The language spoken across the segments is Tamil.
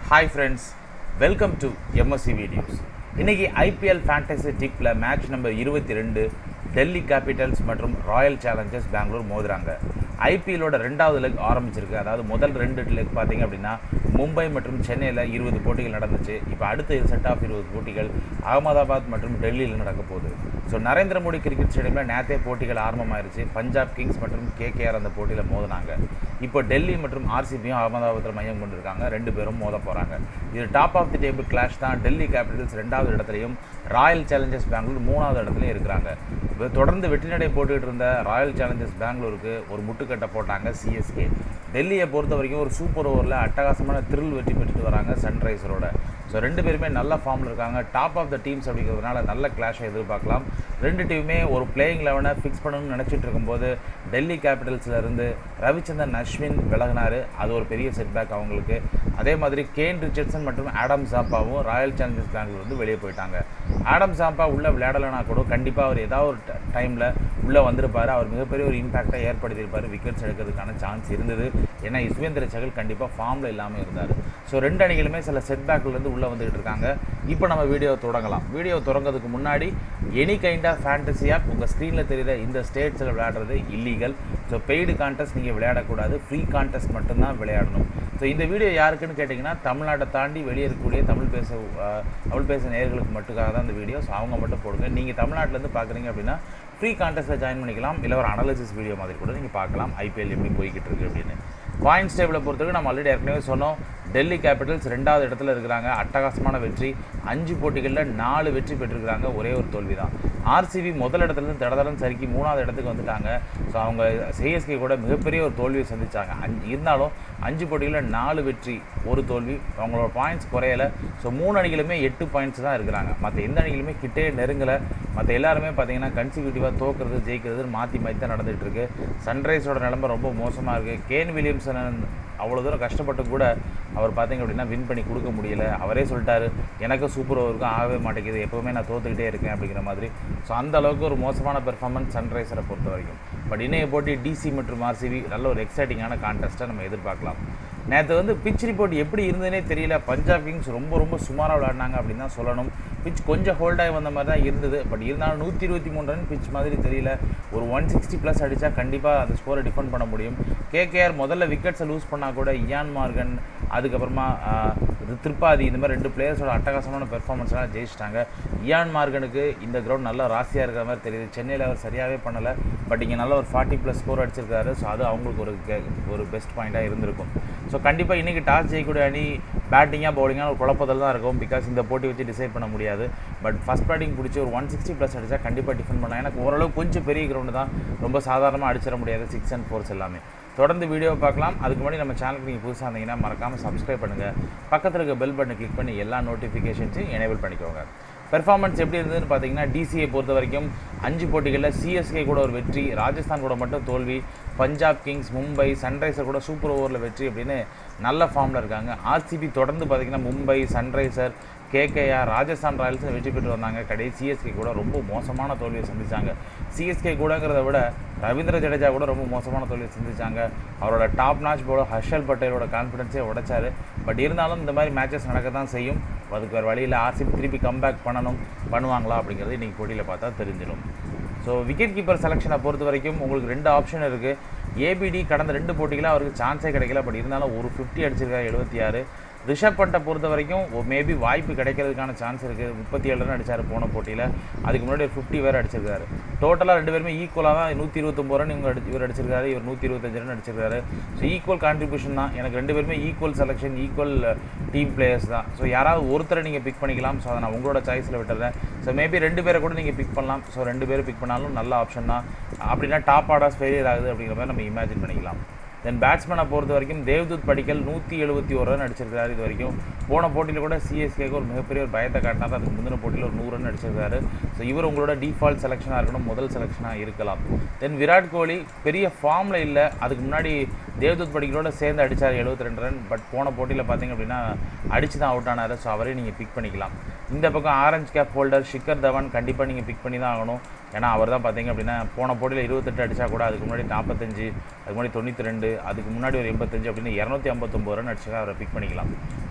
hi friends welcome to MSC videos இன்னைக்கு ஐபிஎல் ஃபேண்டசி டிப்பில் மேட்ச் நம்பர் இருபத்தி ரெண்டு டெல்லி கேபிட்டல்ஸ் மற்றும் ராயல் சேலஞ்சர்ஸ் பெங்களூர் மோதுறாங்க ஐபிஎல்லோட ரெண்டாவது லெக் ஆரம்பிச்சிருக்கு அதாவது முதல் ரெண்டு லெக் பார்த்தீங்க அப்படின்னா மும்பை மற்றும் சென்னையில் இருபது போட்டிகள் நடந்துச்சு இப்போ அடுத்த செட் ஆஃப் இருபது போட்டிகள் அகமதாபாத் மற்றும் டெல்லியில் நடக்க போகுது ஸோ நரேந்திர மோடி கிரிக்கெட் ஸ்டேடியமில் நேத்தே போட்டிகள் ஆரம்பமாயிருச்சு பஞ்சாப் கிங்ஸ் மற்றும் கேகேஆர் அந்த போட்டியில் மோதினாங்க இப்போ டெல்லி மற்றும் ஆர்சிபியும் அகமதாபாத்தில் மையம் கொண்டிருக்காங்க ரெண்டு பேரும் மோத போகிறாங்க இது top of the table clash தான் டெல்லி கேபிட்டல்ஸ் ரெண்டாவது இடத்துலையும் ராயல் சேலஞ்சர்ஸ் பெங்களூர் மூணாவது இடத்துலையும் இருக்கிறாங்க வெ- தொடர்ந்து வெற்றி நடை போட்டுக்கிட்டு இருந்த ராயல் சேலஞ்சர்ஸ் பெங்களூருக்கு ஒரு முட்டுக்கட்டை போட்டாங்க சிஎஸ்கே டெல்லியை பொறுத்த வரைக்கும் ஒரு சூப்பர் ஓவரில் அட்டகாசமான த்ரில் வெற்றி பெற்றுட்டு வராங்க சன்ரைசரோட ஸோ ரெண்டு பேருமே நல்ல ஃபார்மில் இருக்காங்க டாப் ஆஃப் த டீம்ஸ் அப்படிங்கிறதுனால நல்ல கிளாஷை எதிர்பார்க்கலாம் ரெண்டு டீமுமே ஒரு பிளேயிங் லெவனை ஃபிக்ஸ் பண்ணணும்னு நினச்சிட்டு இருக்கும்போது டெல்லி கேபிட்டல்ஸ்ல இருந்து ரவிச்சந்திரன் அஸ்வின் விலகினார் அது ஒரு பெரிய செட்பேக் அவங்களுக்கு அதே மாதிரி கேன் ரிச்சர்ட்சன் மற்றும் ஆடம் சாப்பாவும் ராயல் சேலஞ்சர்ஸ் பெங்களூர் வந்து வெளியே போயிட்டாங்க ஆடம் சாப்பா உள்ளே விளையாடலைனா கூட கண்டிப்பாக அவர் ஏதாவது ஒரு டைமில் உள்ளே வந்திருப்பார் அவர் மிகப்பெரிய ஒரு இம்பாக்டை ஏற்படுத்தியிருப்பார் விக்கெட்ஸ் எடுக்கிறதுக்கான சான்ஸ் இருந்தது ஏன்னா யுஸ்வேந்திர சகல் கண்டிப்பாக ஃபார்மில் இல்லாமல் இருந்தார் ஸோ ரெண்டு அணிகளுமே சில செட்பேக்லேருந்து உள்ளே வந்துகிட்டு இருக்காங்க இப்போ நம்ம வீடியோ தொடங்கலாம் வீடியோ தொடங்கிறதுக்கு முன்னாடி any kind of fantasy app உங்கள் ஸ்க்ரீனில் தெரியுற இந்த ஸ்டேட்ஸில் விளையாடுறது இல்லீகல் ஸோ பெய்டு கான்டெஸ்ட் நீங்கள் விளையாடக்கூடாது ஃப்ரீ கான்டெஸ்ட் மட்டும்தான் விளையாடணும் ஸோ இந்த வீடியோ யாருக்குன்னு கேட்டிங்கன்னா தமிழ்நாட்டை தாண்டி வெளியே இருக்கக்கூடிய தமிழ் பேச அஹ், தமிழ் பேச நேயர்களுக்கு மட்டுக்காக தான் இந்த வீடியோ ஸோ அவங்க மட்டும் போடுங்க நீங்கள் தமிழ்நாட்டிலேருந்து பார்க்குறீங்க அப்படின்னா ஃப்ரீ கான்டெஸ்ட்டில் ஜாயின் பண்ணிக்கலாம் இல்லை ஒரு அனாலிசிஸ் வீடியோ மாதிரி கூட நீங்கள் பார்க்கலாம் ஐபிஎல் எப்படி போய்கிட்டு இருக்கு அப்படின்னு பாயிண்ட்ஸ் டேபிளை பொறுத்தவரைக்கும் நம்ம ஆல்ரெடி ஏற்கனவே சொன்னோம் டெல்லி கேபிட்டல்ஸ் ரெண்டாவது இடத்துல இருக்கிறாங்க அட்டகாசமான வெற்றி அஞ்சு போட்டிகளில் நாலு வெற்றி பெற்றிருக்கிறாங்க ஒரே ஒரு தோல்வி தான் ஆர்சிபி முதல் இடத்துலேருந்து தடதடம் சறுக்கி மூணாவது இடத்துக்கு வந்துட்டாங்க ஸோ அவங்க சிஎஸ்கே கூட மிகப்பெரிய ஒரு தோல்வியை சந்திச்சாங்க அஞ்சு இருந்தாலும் அஞ்சு போட்டிகளில் நாலு வெற்றி ஒரு தோல்வி அவங்களோட பாயிண்ட்ஸ் குறையல ஸோ மூணு அணிகளுமே எட்டு பாயிண்ட்ஸ் தான் இருக்கிறாங்க மற்ற எந்த அணிகளுமே கிட்டே நெருங்கலை மற்ற எல்லாருமே பார்த்தீங்கன்னா கன்சிக்யூட்டிவாக தோக்குறது ஜெயிக்கிறது மாற்றி மாற்றி தான் நடந்துட்டு இருக்கு சன்ரைஸோட நிலைமை ரொம்ப மோசமாக இருக்குது கேன் வில்லியம்சன் அவ்வளோ தூரம் கஷ்டப்பட்டு கூட அவர் பார்த்தீங்க அப்படின்னா வின் பண்ணி கொடுக்க முடியல அவரே சொல்லிட்டாரு எனக்கு சூப்பர் ஓவருக்கும் ஆகவே மாட்டேங்குது எப்போவுமே நான் தோத்துக்கிட்டே இருக்கேன் அப்படிங்கிற மாதிரி ஸோ அந்த அளவுக்கு ஒரு மோசமான பெர்ஃபார்மன்ஸ் சன்ரைசரை பொறுத்த வரைக்கும் பட் இணைய போட்டி டிசி மற்றும் ஆர்சிபி நல்ல ஒரு எக்ஸைட்டிங்கான கான்டெஸ்ட்டை நம்ம எதிர்பார்க்கலாம் நேற்று வந்து பிச் ரிப்போர்ட் எப்படி இருந்ததுனே தெரியல பஞ்சாப் கிங்ஸ் ரொம்ப ரொம்ப சுமாராக விளையாடினாங்க அப்படின்னு தான் சொல்லணும் பிச் கொஞ்சம் ஹோல்டாகி வந்த மாதிரி தான் இருந்தது பட் இருந்தாலும் நூற்றி இருபத்தி மூணு ரன் பிச் மாதிரி தெரியல ஒரு ஒன் சிக்ஸ்டி ப்ளஸ் அடித்தா கண்டிப்பாக அந்த ஸ்கோரை டிஃபெண்ட் பண்ண முடியும் கேகேஆர் முதல்ல விக்கெட்ஸை லூஸ் பண்ணால் கூட இயான் மார்கன் அதுக்கப்புறமா ஆஹ், ரி- திரிபாதி இந்த மாதிரி ரெண்டு பிளேயர்ஸோட அட்டகாசமான பெர்ஃபார்மன்ஸ்லாம் ஜெயிச்சிட்டாங்க இயான் மார்கனுக்கு இந்த கிரவுண்ட் நல்லா ராசியாக இருக்கிற மாதிரி தெரியுது சென்னையில் அவர் சரியாகவே பண்ணலை பட் இங்கே நல்ல ஒரு ஃபார்ட்டி ப்ளஸ் ஸ்கோர் அடிச்சிருக்காரு ஸோ அது அவங்களுக்கு ஒரு கே- ஒரு பெஸ்ட் பாயிண்ட்டாக இருந்திருக்கும் ஸோ கண்டிப்பாக இன்றைக்கி டாஸ் ஜெயிக்கக்கூடிய அணி பேட்டிங்காக பவுலிங்காக ஒரு குழப்பத்தில் தான் இருக்கும் பிகாஸ் இந்த போட்டி வச்சு டிசைட் பண்ண முடியாது பட் ஃபஸ்ட் பேட்டிங் பிடிச்சி ஒரு ஒன் சிக்ஸ்டி ப்ளஸ் அடித்தா கண்டிப்பாக டிஃபெண்ட் பண்ணலாம் எனக்கு ஓரளவு கொஞ்சம் பெரிய கிரவுண்டு தான் ரொம்ப சாதாரணமாக அடிச்சிட முடியாது சிக்ஸ் அண்ட் ஃபோர்ஸ் எல்லாமே தொடர்ந்து வீடியோ பார்க்கலாம் அதுக்கு முன்னாடி நம்ம சேனலுக்கு நீங்கள் புதுசாக இருந்தீங்கன்னா மறக்காமல் சப்ஸ்கிரைப் பண்ணுங்கள் பக்கத்தில் இருக்க பெல் பட்டனை கிளிக் பண்ணி எல்லா நோட்டிஃபிகேஷன்ஸையும் எனேபிள் பண்ணிக்கோங்க பெர்ஃபார்மன்ஸ் எப்படி இருந்ததுன்னு பார்த்தீங்கன்னா டிசியை பொறுத்த வரைக்கும் அஞ்சு போட்டிகளில் சிஎஸ்கே கூட ஒரு வெற்றி ராஜஸ்தான் கூட மட்டும் தோல்வி பஞ்சாப் கிங்ஸ் மும்பை சன்ரைசர் கூட சூப்பர் ஓவரில் வெற்றி அப்படின்னு நல்ல ஃபார்மில் இருக்காங்க ஆர்சிபி தொடர்ந்து பார்த்தீங்கன்னா Mumbai Sunriser KKR Rajasthan Royals வெற்றி பெற்று வந்தாங்க கடைசி சிஎஸ்கே கூட ரொம்ப மோசமான தோல்வியை சந்திச்சாங்க சிஎஸ்கே கூடங்கிறத விட ரவீந்திர ஜடேஜா கூட ரொம்ப மோசமான தோல்வியை சந்திச்சாங்க அவரோட டாப் நாச் போல ஹர்ஷல் பட்டேலோட கான்ஃபிடன்ஸே உடைச்சாரு பட் இருந்தாலும் இந்த மாதிரி மேட்சஸ் நடக்க தான் செய்யும் அதுக்கு வேறு வழியில் ஆர்சிபி திருப்பி கம்பேக் பண்ணணும் பண்ணுவாங்களா அப்படிங்கிறது இன்றைக்கி போட்டியில் பார்த்தா தெரிஞ்சிடும் ஸோ விக்கெட் கீப்பர் செலெக்ஷனை பொறுத்த வரைக்கும் உங்களுக்கு ரெண்டு ஆப்ஷன் இருக்குது ஏபிடி கடந்த ரெண்டு போட்டிகளில் அவருக்கு சான்ஸே கிடைக்கல பட் இருந்தாலும் ஒரு ஃபிஃப்டி அடிச்சிருக்காரு எழுபத்தி ஆறு ரிஷப் பண்ட்டை பொறுத்த வரைக்கும் மேபி வாய்ப்பு கிடைக்கிறதுக்கான சான்ஸ் இருக்குது முப்பத்தி ஏழு ரன் அடிச்சார் போன போட்டியில் அதுக்கு முன்னாடி ஒரு ஃபிஃப்டி வேறு அடிச்சிருக்காரு டோட்டலாக ரெண்டு பேருமே ஈக்குவலாக தான் நூற்றி இருபத்தொம்பது ரன் இவங்க அடி இவர் அடிச்சிருக்காரு இவர் நூற்றி இருபத்தஞ்சு ரன் அடிச்சிருக்காரு ஸோ ஈக்குவல் கான்ட்ரிபியூஷன் தான் எனக்கு ரெண்டு பேருமே equal selection equal team players தான் ஸோ யாராவது ஒருத்தரை நீங்கள் பிக் பண்ணிக்கலாம் ஸோ அதை நான் உங்களோட சாய்ஸில் விட்டுறேன் ஸோ மேபி ரெண்டு பேரை கூட நீங்கள் பிக் பண்ணலாம் ஸோ ரெண்டு பேரை பிக் பண்ணாலும் நல்ல ஆப்ஷன் தான் அப்படின்னா டாப் ஆர்டர்ஸ் ஃபெயிலியர் ஆகுது அப்படிங்கிற மாதிரி நம்ம இமேஜின் பண்ணிக்கலாம் தென் பேட்ஸ்மேனை பொறுத்த வரைக்கும் தேவ்தூத் படிக்கல் நூற்றி எழுபத்தி ஒரு ரன் அடிச்சிருக்காரு இது வரைக்கும் போன போட்டியில் கூட சிஎஸ்கேக்கு ஒரு மிகப்பெரிய ஒரு பயத்தை காட்டினார் அதுக்கு முந்தின போட்டியில் ஒரு நூறு ரன் அடிச்சிருக்காரு ஸோ இவர் உங்களோட டிஃபால்ட் செலெக்ஷனாக இருக்கணும் முதல் செலெக்ஷனாக இருக்கலாம் தென் விராட் கோலி பெரிய ஃபார்மில் இல்லை அதுக்கு முன்னாடி தேவ்தூத் படிக்கலோட சேர்ந்து அடித்தார் 72 ரெண்டு ரன் பட் போன போட்டியில் பார்த்தீங்க அப்படின்னா அடிச்சு தான் அவுட் ஆனார் ஸோ அவரே நீங்கள் பிக் பண்ணிக்கலாம் இந்த பக்கம் orange cap holder Shikhar Dhawan கண்டிப்பாக நீங்கள் பிக் பண்ணி தான் ஆகணும் ஏன்னா அவர் தான் பார்த்தீங்க அப்படின்னா போன போட்டியில் இருபத்தெட்டு அடித்தா கூட அதுக்கு முன்னாடி நாற்பத்தஞ்சு அதுக்கு முன்னாடி தொண்ணூற்றி ரெண்டு அதுக்கு முன்னாடி ஒரு எண்பத்தஞ்சு அப்படின்னு இரநூத்தி ஐம்பத்தொம்பது ரன் அடிச்சா அவரை பிக் பண்ணிக்கலாம்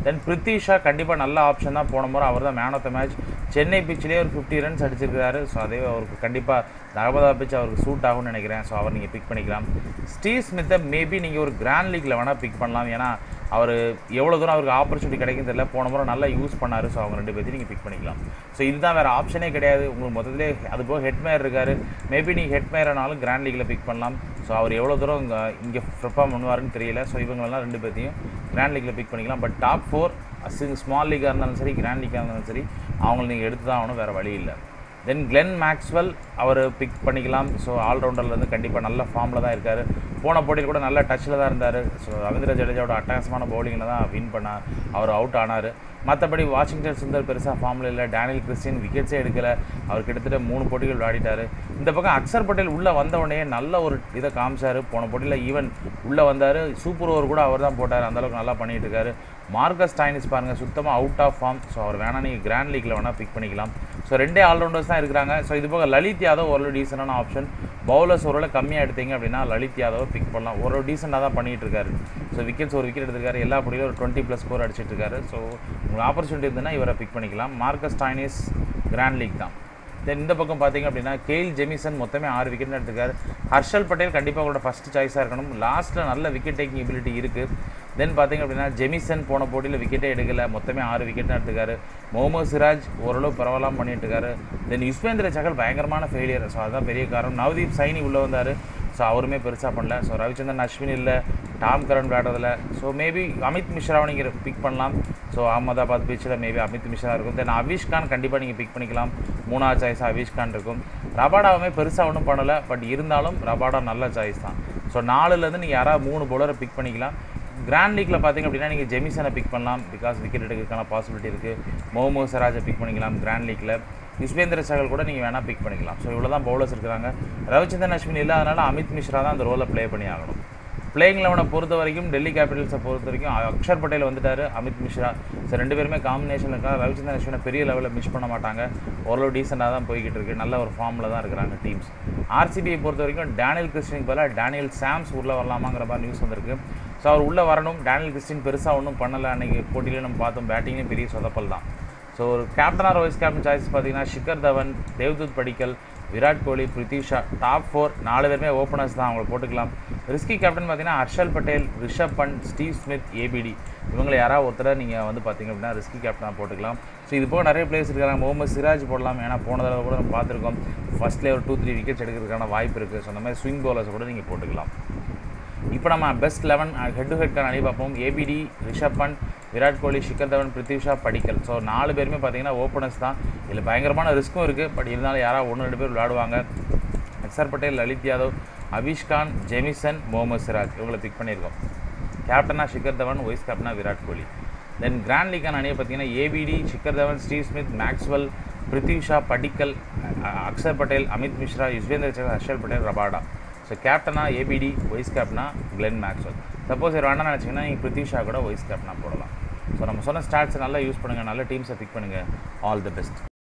தென் பிரித்திஷா கண்டிப்பாக நல்ல ஆப்ஷன் தான் போன முறை அவர் தான் man of the match Chennai பிச்சிலே ஒரு ஃபிஃப்டி ரன்ஸ் அடிச்சிருக்காரு ஸோ அதே அவருக்கு கண்டிப்பாக அகமதாபாத் பிச் அவருக்கு சூட் ஆகும்னு நினைக்கிறேன் ஸோ அவர் நீங்கள் பிக் பண்ணிக்கலாம் ஸ்டீவ் ஸ்மித்தை மேபி நீங்கள் ஒரு கிராண்ட் லீக்கில் வேணால் பிக் பண்ணலாம் ஏன்னா அவர் எவ்வளோ தூரம் அவருக்கு ஆப்பர்ச்சுனிட்டி கிடைக்கும் தெரியல போன முறை நல்லா யூஸ் பண்ணார் ஸோ அவங்க ரெண்டு பேர்த்தையும் நீங்கள் பிக் பண்ணிக்கலாம் ஸோ இதுதான் வேறு ஆப்ஷனே கிடையாது உங்களுக்கு மொத்தத்திலே அது போக ஹெட்மேயர் இருக்கார் மேபி நீங்கள் ஹெட்மேயர்னாலும் கிராண்ட் லீக்கில் பிக் பண்ணலாம் ஸோ அவர் எவ்வளோ தூரம் இங்கே இங்கே பெர்ஃபார்ம் பண்ணுவாருன்னு தெரியல ஸோ இவங்களெல்லாம் ரெண்டு பேர்த்தையும் கிராண்ட் லீக்கில் பிக் பண்ணிக்கலாம் but top four using small லீக்காக இருந்தாலும் சரி கிராண்ட் லீக்காக இருந்தாலும் சரி அவங்களை நீங்கள் எடுத்து தான் ஆகணும் வேறு வழி இல்லை தென் கிளென் மேக்ஸ்வெல் அவர் பிக் பண்ணிக்கலாம் ஸோ ஆல்ரவுண்டர்லேருந்து கண்டிப்பாக நல்ல ஃபார்மில் தான் இருக்கார் போன போட்டியில் கூட நல்ல டச்சில் தான் இருந்தார் ஸோ ரவீந்திர ஜடேஜாவோட அட்டகாசமான பவுலிங்கில் தான் வின் பண்ணார் அவர் அவுட் ஆனார் மற்றபடி வாஷிங்டன் சுந்தர் பெருசாக ஃபார்மில் இல்லை டேனியல் கிறிஸ்டின் விக்கெட்ஸே எடுக்கலை அவர் கிட்டத்தட்ட மூணு போட்டிகள் விளையாடிட்டார் இந்த பக்கம் அக்சர் பட்டேல் உள்ளே வந்த உடனே நல்ல ஒரு இதை காமிச்சார் போன போட்டியில் ஈவன் உள்ளே வந்தார் சூப்பர் ஓவர் கூட அவர் தான் போட்டார் அந்தளவுக்கு நல்லா பண்ணிகிட்டு இருக்காரு மார்க்கஸ் டைனிஸ் பாருங்கள் சுத்தமாக அவுட் ஆஃப் ஃபார்ம் ஸோ அவர் வேணால் நீங்கள் கிராண்ட் லீக்கில் வேணால் பிக் பண்ணிக்கலாம் ஸோ ரெண்டே ஆல்ரவுண்டர்ஸ் தான் இருக்கிறாங்க ஸோ இது போக லலித் யாதவ் ஓரளவு டீசெண்டான ஆப்ஷன் பவுலர்ஸ் ஓரளவு கம்மியாக எடுத்தீங்க அப்படின்னா லலித் யாதவ் பிக் பண்ணலாம் ஒரு டீசெண்டாக தான் பண்ணிகிட்டு இருக்காரு ஸோ விக்கெட்ஸ் ஒரு விக்கெட் எடுத்திருக்காரு எல்லா போட்டியிலும் ஒரு டுவெண்ட்டி ப்ளஸ் ஸ்கோர் அடிச்சிட்டு இருக்காரு ஸோ உங்களுக்கு ஆப்பர்ச்சுனிட்டி இருந்ததுன்னா இவரை பிக் பண்ணிக்கலாம் மார்க்கஸ் டைனிஸ் கிராண்ட் லீக் தான் தென் இந்த பக்கம் பார்த்தீங்க அப்படின்னா கேல் ஜெமிசன் மொத்தமே ஆறு விக்கெட் எடுத்திருக்காரு ஹர்ஷல் பட்டேல் கண்டிப்பாக அவரோட ஃபஸ்ட் சாய்ஸாக இருக்கணும் லாஸ்ட்டில் நல்ல விக்கெட் டேக்கிங் எபிலிட்டி இருக்குது தென் பார்த்தீங்க அப்படின்னா ஜெமிசன் போன போட்டியில் விக்கெட்டே எடுக்கல மொத்தமே ஆறு விக்கெட் தான் எடுத்துக்காரு முகமது சிராஜ் ஓரளவு பரவாயில்லாம பண்ணிட்டு இருக்காரு தென் யுஸ்வேந்திர சகல் பயங்கரமான ஃபெயிலியர் ஸோ அதுதான் பெரிய காரணம் நவதீப் சைனி உள்ளே வந்தார் ஸோ அவருமே பெருசாக பண்ணல ஸோ ரவிச்சந்திரன் அஸ்வின் இல்லை டாம் கரன் விளையாடுறதில்ல ஸோ மேபி அமித் மிஸ்ராவை நீங்கள் பிக் பண்ணலாம் ஸோ அகமதாபாத் பீச்சில் மேபி அமித் மிஸ்ரா இருக்கும் தென் அவிஷ் கான் கண்டிப்பாக நீங்கள் பிக் பண்ணிக்கலாம் மூணாவது சாய்ஸ் அவிஷ் கான் இருக்கும் ரபாடாவுமே பெருசாக ஒன்றும் பண்ணலை பட் இருந்தாலும் ரபாடா நல்ல சாய்ஸ் தான் ஸோ நாலுலேருந்து நீங்கள் யாராவது மூணு பவுலரை பிக் பண்ணிக்கலாம் கிராண்ட் லீக்கில் பார்த்தீங்க அப்படின்னா நீங்கள் ஜெமிசனை பிக் பண்ணலாம் பிகாஸ் விக்கெட் எடுக்கிறதுக்கான பாசிபிலிட்டி இருக்குது முகமது சராஜை பிக் பண்ணிக்கலாம் கிராண்ட் லீக்கில் யுஸ்வேந்திர சகல் கூட நீங்கள் வேணால் பிக் பண்ணிக்கலாம் ஸோ இவ்வளோ தான் பவுலர்ஸ் இருக்கிறாங்க ரவிச்சந்திரன் அஸ்வின் இல்லை அதனால் அமித் மிஸ்ரா தான் அந்த ரோலை ப்ளே பண்ணி ஆகணும் பிளேயிங் லெவனை பொறுத்த வரைக்கும் டெல்லி கேபிட்டல்ஸை பொறுத்த வரைக்கும் அக்ஷர் பட்டேல் வந்துட்டார் அமித் மிஸ்ரா ஸோ ரெண்டு பேருமே காம்பினேஷன் இருக்காங்க ரவிச்சந்திரன் அஸ்வினை பெரிய லெவலில் மிஸ் பண்ண மாட்டாங்க ஓரளவு டீசெண்டாக தான் போய்கிட்டு இருக்கு நல்ல ஒரு ஃபார்மில் தான் இருக்கிறாங்க டீம்ஸ் ஆர்சிபியை பொறுத்த வரைக்கும் டேனியல் கிறிஸ்டினுக்கு பதிலாக டேனியல் சாம்ஸ் உள்ளே வரலாமாங்கிற மாதிரி நியூஸ் வந்திருக்கு ஸோ அவர் உள்ளே வரணும் டேனியல் கிறிஸ்டின் பெருசாக ஒன்றும் பண்ணலை அன்றைக்கி போட்டியிலே நம்ம பார்த்தோம் பேட்டிங்லேயும் பெரிய சொதப்பல் தான் ஸோ ஒரு captain R vice captain choice பார்த்தீங்கன்னா ஷிகர் தவன் தேவ்தூத் படிக்கல் விராட் கோலி பிரித்திஷா டாப் ஃபோர் நாலு பேருமே ஓப்பனர்ஸ் தான் அவங்களை போட்டுக்கலாம் ரிஸ்கி கேப்டன் பார்த்தீங்கன்னா Harshal Patel Rishabh fund Steve Smith APD இவங்களை யாராவது ஒருத்தரை நீங்கள் வந்து பார்த்தீங்க அப்படின்னா ரிஸ்கி கேப்டனாக போட்டுக்கலாம் ஸோ இது போக நிறைய பிளேயர்ஸ் இருக்காங்க முகமது சிராஜ் போடலாம் ஏன்னா போன தடவை கூட நம்ம பார்த்துருக்கோம் ஃபஸ்ட்லேயே ஒரு டூ த்ரீ விக்கெட்ஸ் எடுக்கிறதுக்கான வாய்ப்பு இருக்குது ஸோ அந்த மாதிரி ஸ்விங் பவுலர்ஸ் கூட நீங்கள் போட்டுக்கலாம் இப்போ நம்ம பெஸ்ட் லெவன் ஹெட் டு ஹெட்கான அணி பார்ப்போம் ஏபிடி ரிஷப் பண்ட் விராட் கோலி ஷிகர் தவன் பிருத்திஷா படிக்கல் ஸோ நாலு பேருமே பார்த்தீங்கன்னா ஓப்பனர்ஸ் தான் இதில் பயங்கரமான ரிஸ்க்கும் இருக்குது பட் இருந்தாலும் யாராவது ஒன்று ரெண்டு பேர் விளையாடுவாங்க அக்சர் பட்டேல் லலித் யாதவ் அபிஷ்கான் ஜெமிசன் முகமது சிராஜ் இவங்களை பிக் பண்ணியிருக்கோம் கேப்டனாக ஷிகர் தவன் வைஸ் கேப்டனாக விராட் கோலி தென் கிராண்ட் லீக்கான அணியை பார்த்தீங்கன்னா ABD Shikhar Dhawan Steve Smith Maxwell Prithvi Shaw Padikkal Axar Patel Amit Mishra Yuzvendra Chahar Harshal Patel Rabada so கேப்டனாக ஏபிடி வைஸ் கேப்டனாக கிளென் மேக்ஸ்வெல் சப்போஸ் இது வேண்டாம்னு நினச்சிங்கன்னா நீங்கள் பிருத்திஷா கூட வைஸ் கேப்டனாக போடலாம் ஸோ நம்ம சொன்ன ஸ்டாட்ஸை நல்லா யூஸ் பண்ணுங்கள் நல்ல டீம்ஸை பிக் பண்ணுங்கள் ஆல் தி பெஸ்ட்